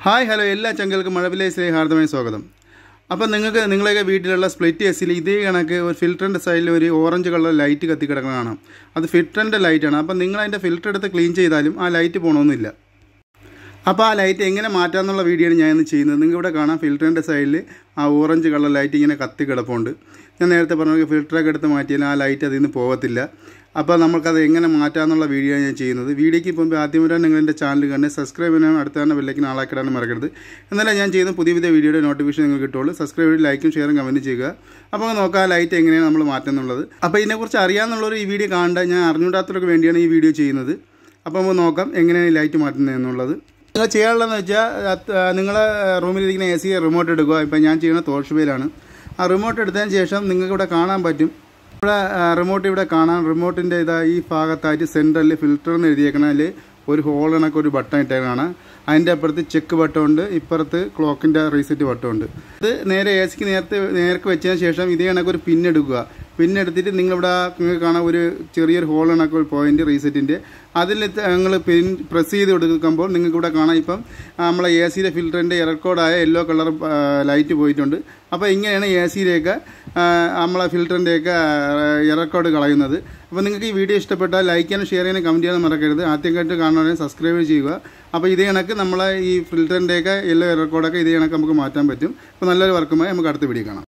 hi hello എല്ലാ ചങ്കൾക്കും മഴവിലേസിലെ ഹാർദമായ സ്വാഗതം അപ്പം നിങ്ങൾക്ക് നിങ്ങളെയൊക്കെ വീട്ടിലുള്ള സ്പ്ലിറ്റ് എസിൽ ഇതേ കണക്ക് ഒരു ഫിൽറ്ററിൻ്റെ സൈഡിൽ ഒരു ഓറഞ്ച് കളർ ലൈറ്റ് കത്തി കിടക്കുന്ന കാണാം അത് ഫിൽറ്ററിൻ്റെ ലൈറ്റാണ് അപ്പം നിങ്ങൾ അതിൻ്റെ ഫിൽറ്റർ എടുത്ത് ക്ലീൻ ചെയ്താലും ആ ലൈറ്റ് പോകണമെന്നില്ല അപ്പോൾ ആ ലൈറ്റ് എങ്ങനെ മാറ്റാമെന്നുള്ള വീഡിയോ ആണ് ഞാൻ ഇന്ന് ചെയ്യുന്നത് നിങ്ങൾക്ക് ഇവിടെ കാണാം ഫിൽറ്ററിൻ്റെ സൈഡിൽ ആ ഓറഞ്ച് കളർ ലൈറ്റ് ഇങ്ങനെ കത്തി കിടപ്പുണ്ട് ഞാൻ നേരത്തെ പറഞ്ഞ ഫിൽറ്ററൊക്കെ എടുത്ത് മാറ്റിയാൽ ആ ലൈറ്റ് അതിൽ നിന്ന് പോകത്തില്ല അപ്പോൾ നമുക്കത് എങ്ങനെ മാറ്റാമെന്നുള്ള വീഡിയോ ആണ് ഞാൻ ചെയ്യുന്നത് വീഡിയോയ്ക്ക് ഇപ്പോൾ ആദ്യം വരാൻ നിങ്ങൾ എൻ്റെ ചാനൽ കണ്ട് സബ്സ്ക്രൈബ് ചെയ്യാനും അടുത്ത തന്നെ ബെല്ലേക്ക് നാളാക്കിടാനും മറക്കരുത് എന്നാലേ ഞാൻ ചെയ്യുന്ന പുതിയ പുതിയ വീഡിയോയുടെ നോട്ടിഫിക്കേഷൻ നിങ്ങൾക്ക് കിട്ടുള്ളൂ സബ്സ്ക്രൈബ് ചെയ്ത് ലൈക്കും ഷെയറും കമൻറ്റ് ചെയ്യുക അപ്പോൾ നോക്കാം ആ ലൈറ്റ് എങ്ങനെയാണ് നമ്മൾ മാറ്റുന്നുള്ളത് അപ്പോൾ ഇതിനെക്കുറിച്ച് അറിയാമെന്നുള്ളൊരു ഈ വീഡിയോ കാണേണ്ട ഞാൻ അറിഞ്ഞൂടാത്തവർക്ക് വേണ്ടിയാണ് ഈ വീഡിയോ ചെയ്യുന്നത് അപ്പോൾ നമുക്ക് നോക്കാം എങ്ങനെയാണ് ഈ ലൈറ്റ് മാറ്റുന്നത് എന്നുള്ളത് നിങ്ങൾ ചെയ്യാനുള്ളതെന്ന് വെച്ചാൽ നിങ്ങളെ റൂമിലിരിക്കുന്ന എ സി റിമോട്ട് എടുക്കുക ഇപ്പം ഞാൻ ചെയ്യുന്ന തോഷ്ബയിലാണ് ആ റിമോട്ട് എടുത്തതിന് ശേഷം നിങ്ങൾക്ക് ഇവിടെ കാണാൻ പറ്റും ഇവിടെ റിമോട്ട് ഇവിടെ കാണാം റിമോട്ടിൻ്റെ ഇതാ ഈ ഭാഗത്തായിട്ട് സെൻറ്ററിൽ ഫിൽറ്റർ എന്ന് എഴുതിയേക്കണതിൽ ഒരു ഹോൾ കണക്ക് ഒരു ബട്ടൺ ഇട്ടേക്കാണ് അതിൻ്റെ അപ്പുറത്ത് ചെക്ക് ബട്ടൺ ഉണ്ട് ഇപ്പുറത്ത് ക്ലോക്കിൻ്റെ റീസെറ്റ് ബട്ടൺ ഉണ്ട് ഇത് നേരെ എ സിക്ക് നേരത്തെ നേർക്ക് വെച്ചതിന് ശേഷം ഇതേ കണക്ക് ഒരു പിൻ എടുക്കുക പിൻ എടുത്തിട്ട് നിങ്ങളിവിടെ നിങ്ങൾക്ക് കാണാൻ ഒരു ചെറിയൊരു ഹോൾ കണക്ക് ഒരു പോയിന്റ് റീസെറ്റിൻ്റെ അതിൽ നിങ്ങൾ പിൻ പ്രസ് ചെയ്ത് കൊടുക്കുമ്പോൾ നിങ്ങൾക്ക് ഇവിടെ കാണാം ഇപ്പം നമ്മളെ എ സിയുടെ ഫിൽറ്ററിൻ്റെ എയർകോഡായ യെല്ലോ കളർ ലൈറ്റ് പോയിട്ടുണ്ട് അപ്പോൾ ഇങ്ങനെയാണ് എ സിയിലേക്ക് നമ്മളെ ഫിൽറ്ററിൻ്റെയൊക്കെ എയർകോഡ് കളയുന്നത് അപ്പോൾ നിങ്ങൾക്ക് ഈ വീഡിയോ ഇഷ്ടപ്പെട്ടാൽ ലൈക്ക് ചെയ്യാനും ഷെയർ ചെയ്യാനും കമൻറ്റ് ചെയ്യാനും മറക്കരുത് ആദ്യമായിട്ട് കാണുവാണെങ്കിൽ സബ്സ്ക്രൈബ് ചെയ്യുക അപ്പോൾ ഇതേ കണക്ക് നമ്മളെ ഈ ഫിൽറ്ററിൻ്റെയൊക്കെ യെല്ലോ എയർകോഡൊക്കെ ഇതേ കണക്ക് നമുക്ക് മാറ്റാൻ പറ്റും അപ്പോൾ നല്ലൊരു വർക്കുമായി നമുക്ക് അടുത്ത വീഡിയോ കാണാം